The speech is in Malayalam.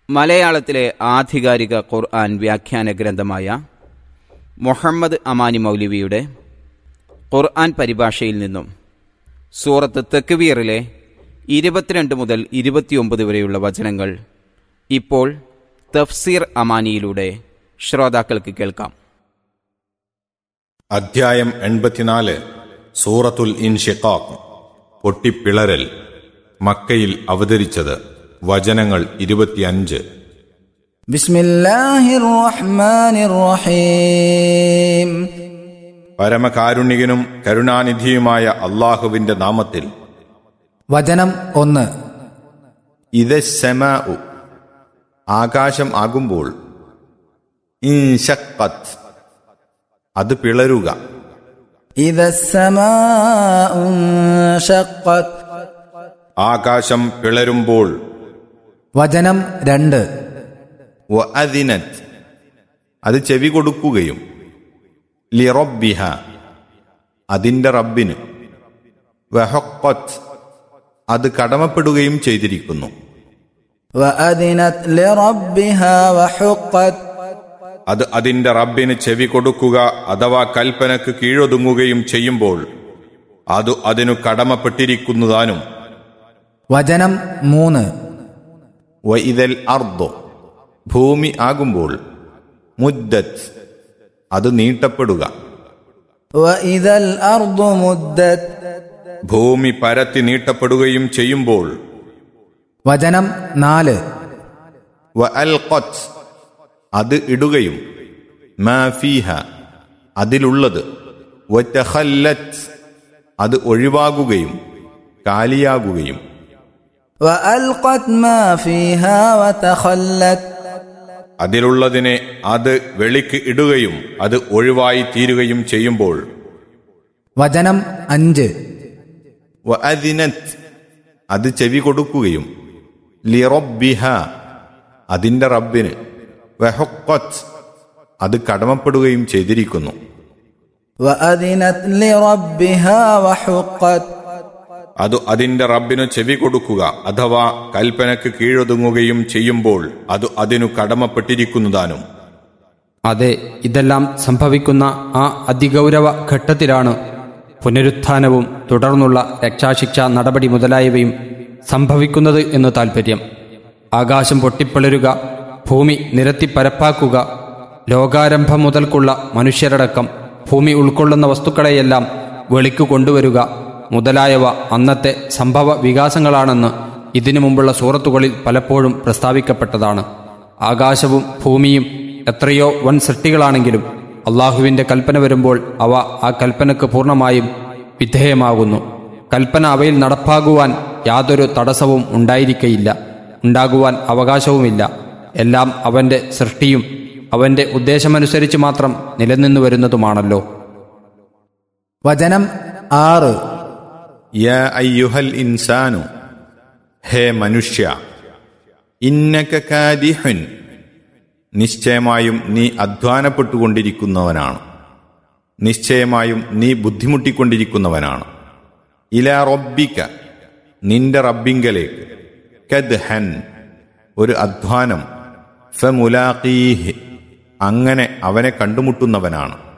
മലയാളത്തിലെ ആധികാരിക ഖുർആൻ വ്യാഖ്യാന ഗ്രന്ഥമായ മുഹമ്മദ് അമാനി മൗലവിയുടെ ഖുർആൻ പരിഭാഷയിൽ നിന്നും സൂറത്ത് തെക്കുവീറിലെ ഇരുപത്തിരണ്ട് മുതൽ ഇരുപത്തിയൊമ്പത് വരെയുള്ള വചനങ്ങൾ ഇപ്പോൾ തഫ്സീർ അമാനിയിലൂടെ ശ്രോതാക്കൾക്ക് കേൾക്കാം അധ്യായം എൺപത്തിനാല് സൂറത്തുൽ ഇൻഷിഖാഖ് പൊട്ടിപ്പിളരൽ മക്കയിൽ അവതരിച്ചത് വചനങ്ങൾ ഇരുപത്തിയഞ്ച് بسم الله الرحمن الرحيم പരമകാരുണികനും കരുണാനിധിയുമായ അള്ളാഹുവിന്റെ നാമത്തിൽ വചനം ഒന്ന് ഇത് സെമാഉ ആകാശം ആകുമ്പോൾ ഇൻഷഖത്ത് അത് പിളരുക إذا السماء انشقت ആകാശം പിളരുമ്പോൾ വചനം രണ്ട് വഅദിനത് അത് ചെവി കൊടുക്കുകയും ലിറബ്ബിഹ അതിന്റെ റബ്ബിന് വഹഖത്ത് അത് കടമപ്പെടുകയും ചെയ്തിരിക്കുന്നു وأذنت لربها وحقت അത് അതിന്റെ റബ്ബിന് ചെവി കൊടുക്കുക അഥവാ കൽപ്പനക്ക് കീഴൊതുങ്ങുകയും ചെയ്യുമ്പോൾ അത് അതിനു കടമപ്പെട്ടിരിക്കുന്നതാനും വചനം മൂന്ന് വഇദൽ അർദോ ഭൂമി ആകുമ്പോൾ മുദ്ദത്ത് അത് നീട്ടപ്പെടുക وإذا الأرض مدت ഭൂമി പരത്തി നീട്ടപ്പെടുകയും ചെയ്യുമ്പോൾ വചനം നാല് വഅൽഖത്ത് അത് ഇടുകയും മാഫീഹ അതിലുള്ളത് വറ്റഖല്ലത്ത് അത് ഒഴിവാകുകയും കാലിയാകുകയും وألقت ما فيها وتخلت അതിലുള്ളതിനെ അത് വെളിക്ക് ഇടുകയും അത് ഒഴിവായി തീരുകയും ചെയ്യുമ്പോൾ വചനം അഞ്ച് വഅദിനത്ത് അത് ചെവി കൊടുക്കുകയും ലിറബ്ബിഹ അതിന്റെ റബ്ബിന് വഹഖത്ത് അത് കടമപ്പെടുകയും ചെയ്തിരിക്കുന്നു وأذنت لربها وحقت അത് അതിന്റെ റബ്ബിനു ചെവി കൊടുക്കുക അഥവാ കൽപ്പനക്ക് കീഴൊതുങ്ങുകയും ചെയ്യുമ്പോൾ അത് അതിനു കടമപ്പെട്ടിരിക്കുന്നതാനും അതെ ഇതെല്ലാം സംഭവിക്കുന്ന ആ അതിഗൗരവ ഘട്ടത്തിലാണ് പുനരുത്ഥാനവും തുടർന്നുള്ള രക്ഷാശിക്ഷ നടപടി മുതലായവയും സംഭവിക്കുന്നത് എന്ന് താൽപ്പര്യം ആകാശം പൊട്ടിപ്പിളരുക ഭൂമി നിരത്തിപ്പരപ്പാക്കുക ലോകാരംഭം മുതൽക്കുള്ള മനുഷ്യരടക്കം ഭൂമി ഉൾക്കൊള്ളുന്ന വസ്തുക്കളെയെല്ലാം വെളിക്കു കൊണ്ടുവരുക മുതലായവ അന്നത്തെ സംഭവ വികാസങ്ങളാണെന്ന് ഇതിനു മുമ്പുള്ള സൂറത്തുകളിൽ പലപ്പോഴും പ്രസ്താവിക്കപ്പെട്ടതാണ് ആകാശവും ഭൂമിയും എത്രയോ വൻ സൃഷ്ടികളാണെങ്കിലും അള്ളാഹുവിന്റെ കൽപ്പന വരുമ്പോൾ അവ ആ കൽപ്പനക്ക് പൂർണ്ണമായും വിധേയമാകുന്നു കൽപ്പന അവയിൽ നടപ്പാകുവാൻ യാതൊരു തടസ്സവും ഉണ്ടായിരിക്കയില്ല ഉണ്ടാകുവാൻ അവകാശവുമില്ല എല്ലാം അവന്റെ സൃഷ്ടിയും അവന്റെ ഉദ്ദേശമനുസരിച്ച് മാത്രം നിലനിന്നു വരുന്നതുമാണല്ലോ വചനം ആറ് യാ അയ്യുഹൽ ഇൻസാനു ഹേ മനുഷ്യ ഇന്നക കാദിഹുൻ നിശ്ചയമായും നീ അധ്വാനപ്പെട്ടുകൊണ്ടിരിക്കുന്നവനാണ് നിശ്ചയമായും നീ ബുദ്ധിമുട്ടിക്കൊണ്ടിരിക്കുന്നവനാണ് ഇല റബ്ബിക്ക നിന്റെ റബ്ബിങ്കലേക്ക് കദ്ഹൻ ഒരു അധ്വാനം ഫമുലാഖീഹ് അങ്ങനെ അവനെ കണ്ടുമുട്ടുന്നവനാണ്